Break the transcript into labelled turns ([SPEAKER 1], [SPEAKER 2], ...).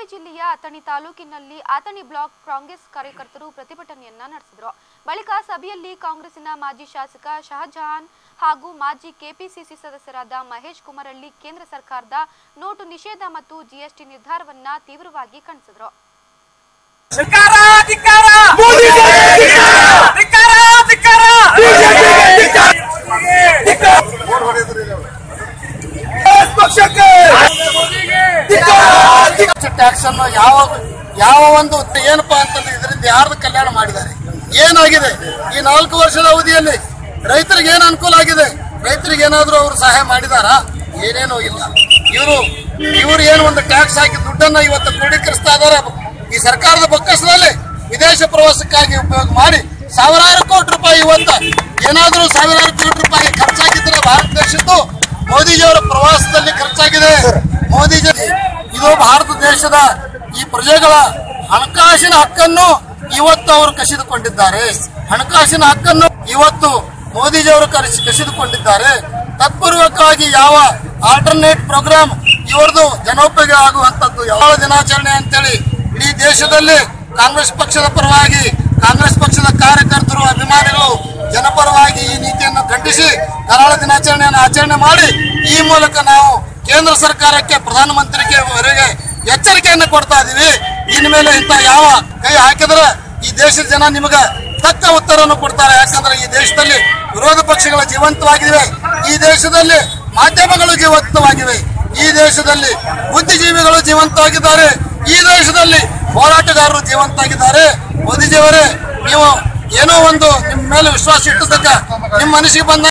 [SPEAKER 1] ಜಿಲ್ಲೆಯ ಅಥಣಿ ತಾಲೂಕಿನಲ್ಲಿ ಅಥಣಿ ಬ್ಲಾಕ್ ಕಾಂಗ್ರೆಸ್ ಕಾರ್ಯಕರ್ತರು ಪ್ರತಿಭಟನೆಯನ್ನ ನಡೆಸಿದರು ಬಳಿಕ ಸಭೆಯಲ್ಲಿ ಕಾಂಗ್ರೆಸ್ಸಿನ ಮಾಜಿ ಶಾಸಕ ಶಹಜಹಾನ್ ಹಾಗೂ ಮಾಜಿ ಕೆಪಿಸಿಸಿ ಸದಸ್ಯರಾದ ಮಹೇಶ್ ಕುಮರಳ್ಳಿ ಕೇಂದ್ರ ಸರ್ಕಾರದ ನೋಟು ನಿಷೇಧ ಮತ್ತು ಜಿಎಸ್ಟಿ ನಿರ್ಧಾರವನ್ನ ತೀವ್ರವಾಗಿ ಖಂಡಿಸಿದರು
[SPEAKER 2] ಧಿಕ್ಕಾರ ಧಿಕ್ಕಾರ ಧಿಕ್ಕಾರ ಧಿಕ್ಕಾರ
[SPEAKER 3] ಟ್ಯಾಕ್ಸ್ ಅನ್ನು ಯಾವ ಯಾವ ಒಂದು ಏನಪ್ಪಾ ಅಂತಂದ್ರೆ ಇದರಿಂದ ಯಾರ್ದು ಕಲ್ಯಾಣ ಮಾಡಿದ್ದಾರೆ ಏನಾಗಿದೆ ಈ ನಾಲ್ಕು ವರ್ಷದ ಅವಧಿಯಲ್ಲಿ ರೈತರಿಗೆ ಏನು ಅನುಕೂಲ ಆಗಿದೆ ರೈತರಿಗೆ ಏನಾದ್ರೂ ಅವರು ಸಹಾಯ ಮಾಡಿದಾರಾ ಏನೇನೂ ಇಲ್ಲ ಇವರು ಇವರು ಏನು ಒಂದು ಟ್ಯಾಕ್ಸ್ ಹಾಕಿ ದುಡ್ಡನ್ನ ಇವತ್ತು ಕ್ರೋಢೀಕರಿಸ್ತಾ ಇದಾರೆ ಈ ಸರ್ಕಾರದ ಬೊಕ್ಕಸದಲ್ಲಿ ವಿದೇಶ ಪ್ರವಾಸಕ್ಕಾಗಿ ಉಪಯೋಗ ಮಾಡಿ ಸಾವಿರಾರು ಕೋಟಿ ರೂಪಾಯಿ ಇವತ್ತು ಏನಾದ್ರೂ ಸಾವಿರಾರು ಕೋಟಿ ರೂಪಾಯಿ ಖರ್ಚಾಗಿದ್ರೆ ಭಾರತ ದೇಶದ್ದು ಮೋದಿಜಿಯವರ ಪ್ರವಾಸದಲ್ಲಿ ಖರ್ಚಾಗಿದೆ ಮೋದಿಜಿ ಇದು ಭಾರತ ದೇಶದ ಈ ಪ್ರಜೆಗಳ ಹಣಕಾಸಿನ ಹಕ್ಕನ್ನು ಇವತ್ತು ಅವರು ಕಸಿದುಕೊಂಡಿದ್ದಾರೆ ಹಣಕಾಸಿನ ಹಕ್ಕನ್ನು ಇವತ್ತು ಮೋದಿಜಿಯವರು ಕರೆಸಿ ಕಸಿದುಕೊಂಡಿದ್ದಾರೆ ತತ್ಪೂರ್ವಕವಾಗಿ ಯಾವ ಆಲ್ಟರ್ನೇಟ್ ಪ್ರೋಗ್ರಾಮ್ ಇವರದು ಜನೋಪಯೋಗ ಆಗುವಂತದ್ದು ಯಾವ ದಿನಾಚರಣೆ ಅಂತೇಳಿ ಇಡೀ ದೇಶದಲ್ಲಿ ಕಾಂಗ್ರೆಸ್ ಪಕ್ಷದ ಪರವಾಗಿ ಕಾಂಗ್ರೆಸ್ ಪಕ್ಷದ ಕಾರ್ಯಕರ್ತರು ಅಭಿಮಾನಿಗಳು ಜನಪರವಾಗಿ ಈ ನೀತಿಯನ್ನು ಖಂಡಿಸಿ ಕರಾಳ ದಿನಾಚರಣೆಯನ್ನು ಆಚರಣೆ ಮಾಡಿ ಈ ಮೂಲಕ ನಾವು ಕೇಂದ್ರ ಸರ್ಕಾರಕ್ಕೆ ಪ್ರಧಾನಮಂತ್ರಿಗೆ ವರೆಗೆ ಎಚ್ಚರಿಕೆಯನ್ನು ಕೊಡ್ತಾ ಇದೀವಿ ಇನ್ಮೇಲೆ ಇಂತ ಯಾವ ಕೈ ಹಾಕಿದ್ರೆ ಈ ದೇಶದ ಜನ ನಿಮಗೆ ತಕ್ಕ ಉತ್ತರವನ್ನು ಕೊಡ್ತಾರೆ ಯಾಕಂದ್ರೆ ಈ ದೇಶದಲ್ಲಿ ವಿರೋಧ ಪಕ್ಷಗಳು ಜೀವಂತವಾಗಿವೆ ಈ ದೇಶದಲ್ಲಿ ಮಾಧ್ಯಮಗಳು ಜೀವಂತವಾಗಿವೆ ಈ ದೇಶದಲ್ಲಿ ಬುದ್ಧಿಜೀವಿಗಳು ಜೀವಂತವಾಗಿದ್ದಾರೆ ಈ ದೇಶದಲ್ಲಿ ಹೋರಾಟಗಾರರು ಜೀವಂತವಾಗಿದ್ದಾರೆ ಮೋದಿಜಿಯವರೇ ನೀವು ಏನೋ ಒಂದು ನಿಮ್ಮ ಮೇಲೆ ವಿಶ್ವಾಸ ಇಟ್ಟದಕ್ಕ ನಿಮ್ಮ ಮನಸ್ಸಿಗೆ ಬಂದ